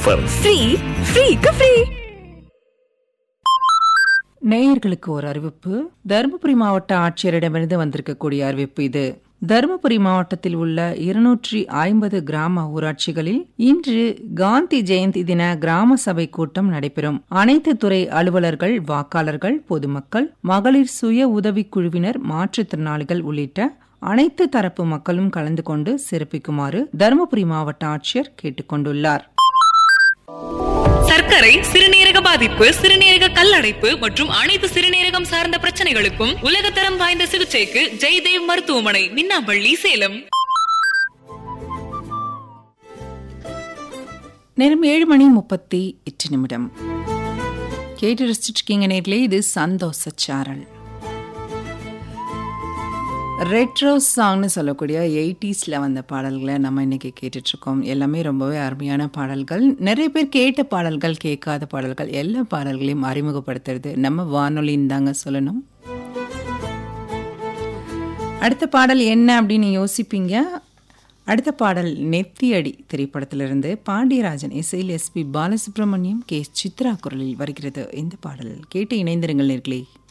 offer free ஃப்ரீக்கு free நேயர்களுக்கு ஒரு அறிவிப்பு தருமபுரி மாவட்ட ஆட்சியரிடமிருந்து வந்திருக்கக்கூடிய அறிவிப்பு இது தருமபுரி மாவட்டத்தில் உள்ள இருநூற்றி ஐம்பது கிராம ஊராட்சிகளில் இன்று காந்தி ஜெயந்தி தின கிராம சபை கூட்டம் நடைபெறும் அனைத்து துறை அலுவலர்கள் வாக்காளர்கள் பொதுமக்கள் மகளிர் சுய உதவிக் குழுவினர் மாற்றுத்திறனாளிகள் உள்ளிட்ட அனைத்து தரப்பு மக்களும் கலந்து கொண்டு சிறப்பிக்குமாறு தருமபுரி மாவட்ட ஆட்சியர் கேட்டுக்கொண்டுள்ளார் சர்க்கரை சிறுநீரக பாதிப்பு சிறுநீரக கல்லடைப்பு மற்றும் அனைத்து சிறுநீரகம் சார்ந்த பிரச்சனைகளுக்கும் உலகத்தரம் வாய்ந்த சிகிச்சைக்கு ஜெய்தேவ் மருத்துவமனை மின்னாம்பள்ளி சேலம் நேரம் ஏழு மணி முப்பத்தி எட்டு நிமிடம் கேட்டு ரசிச்சிருக்கீங்க நேர்களே இது சந்தோஷ சாரல் ரெட்ரோ சாங்னு சொல்லக்கூடிய எயிட்டிஸில் வந்த பாடல்களை நம்ம இன்னைக்கு கேட்டுட்ருக்கோம் எல்லாமே ரொம்பவே அருமையான பாடல்கள் நிறைய பேர் கேட்ட பாடல்கள் கேட்காத பாடல்கள் எல்லா பாடல்களையும் அறிமுகப்படுத்துறது நம்ம வானொலின்னு தாங்க சொல்லணும் அடுத்த பாடல் என்ன அப்படின்னு யோசிப்பீங்க அடுத்த பாடல் நெத்தியடி திரைப்படத்திலிருந்து பாண்டியராஜன் இசையில் எஸ்பி பாலசுப்ரமணியம் கே சித்ரா குரலில் வருகிறது இந்த பாடல் கேட்டு இணைந்திருங்கள் நேர்களே